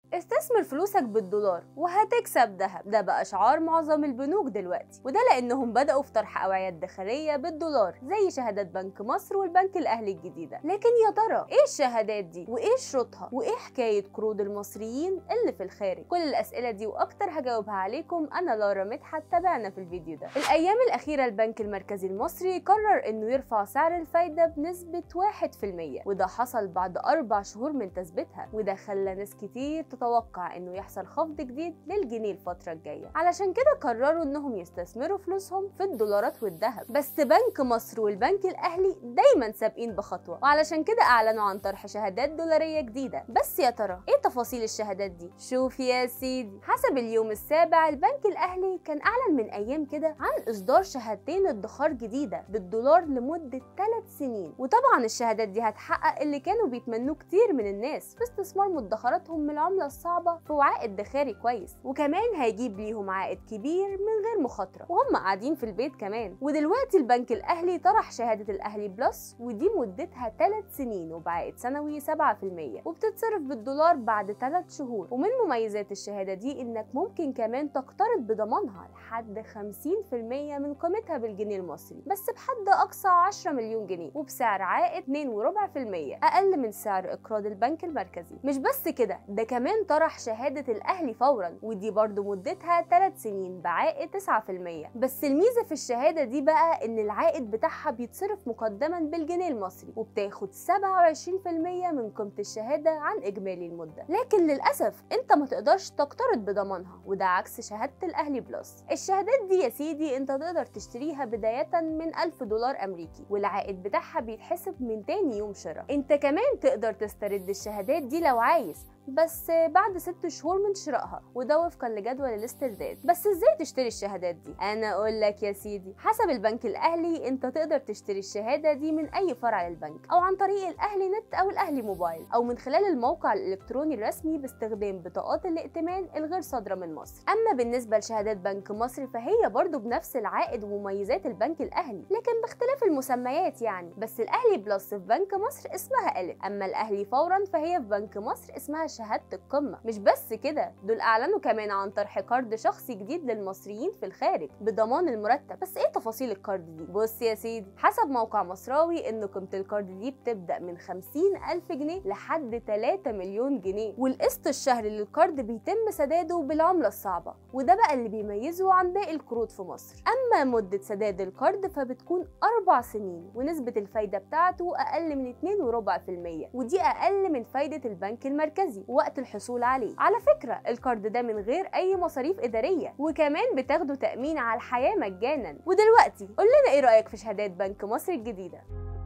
استثمر فلوسك بالدولار وهتكسب ذهب ده بقى شعار معظم البنوك دلوقتي وده لانهم بدأوا في طرح اوعية داخلية بالدولار زي شهادات بنك مصر والبنك الاهلي الجديدة لكن يا ترى ايه الشهادات دي وايه شروطها وايه حكاية قروض المصريين اللي في الخارج كل الاسئلة دي واكتر هجاوبها عليكم انا لارا مدحت تابعنا في الفيديو ده الايام الاخيرة البنك المركزي المصري قرر انه يرفع سعر الفايدة بنسبة 1% وده حصل بعد اربع شهور من تثبيتها وده خلى ناس كتير تتوقع انه يحصل خفض جديد للجنيه الفترة الجاية علشان كده قرروا انهم يستثمروا فلوسهم في الدولارات والذهب بس بنك مصر والبنك الاهلي دايما سابقين بخطوة وعلشان كده اعلنوا عن طرح شهادات دولارية جديدة بس يا ترى ايه تفاصيل الشهادات دي شوف يا سيدي حسب اليوم السابع البنك الاهلي كان اعلن من ايام كده عن اصدار شهادتين ادخار جديدة بالدولار لمدة 3 سنين وطبعا الشهادات دي هتحقق اللي كانوا بيتمنوه كتير من الناس في استثمار مدخراتهم من العملة الصعبة في وعاء ادخاري كويس وكمان هيجيب ليهم عائد كبير من غير مخاطرة وهم قاعدين في البيت كمان ودلوقتي البنك الأهلي طرح شهادة الأهلي بلس ودي مدتها 3 سنين وبعائد سنوي 7% وبتتصرف بالدولار بعد 3 شهور ومن مميزات الشهادة دي إنك ممكن كمان تقترض بضمانها لحد 50% من قيمتها بالجنيه المصري بس بحد أقصى 10 مليون جنيه وبسعر عائد 2.4% أقل من سعر إقراض البنك المركزي مش بس كده ده كمان طرح شهادة الأهلي فورا ودي برضو مدتها 3 سنين بعائد 9% بس الميزة في الشهادة دي بقى إن العائد بتاعها بيتصرف مقدما بالجنيه المصري وبتاخد 27% من قيمة الشهادة عن إجمالي المدة لكن للأسف أنت ما تقدرش تقترض بضمانها وده عكس شهادة الأهلي بلس الشهادات دي يا سيدي أنت تقدر تشتريها بداية من 1000 دولار أمريكي والعائد بتاعها بيتحسب من تاني يوم شراء أنت كمان تقدر تسترد الشهادات دي لو عايز بس بعد ست شهور من شرائها وده وفقا لجدول الاسترداد بس ازاي تشتري الشهادات دي انا اقول لك يا سيدي حسب البنك الاهلي انت تقدر تشتري الشهاده دي من اي فرع للبنك او عن طريق الاهلي نت او الاهلي موبايل او من خلال الموقع الالكتروني الرسمي باستخدام بطاقات الائتمان الغير صادره من مصر اما بالنسبه لشهادات بنك مصر فهي برضو بنفس العائد ومميزات البنك الاهلي لكن باختلاف المسميات يعني بس الاهلي بلس في بنك مصر اسمها الف اما الاهلي فورا فهي في بنك مصر اسمها شهاده القمه مش بس كده دول اعلنوا كمان عن طرح قرض شخصي جديد للمصريين في الخارج بضمان المرتب بس ايه تفاصيل القرض دي بص يا سيدي حسب موقع مصراوي ان قيمه القرض دي بتبدا من 50 الف جنيه لحد 3 مليون جنيه والقسط الشهري للقرض بيتم سداده بالعمله الصعبه وده بقى اللي بيميزه عن باقي القروض في مصر اما مده سداد القرض فبتكون اربع سنين ونسبه الفايده بتاعته اقل من 2.4% ودي اقل من فايده البنك المركزي وقت الحصول عليه على فكرة القرض ده من غير أي مصاريف إدارية وكمان بتاخدوا تأمين على الحياة مجانا ودلوقتي قول لنا إيه رأيك في شهادات بنك مصر الجديدة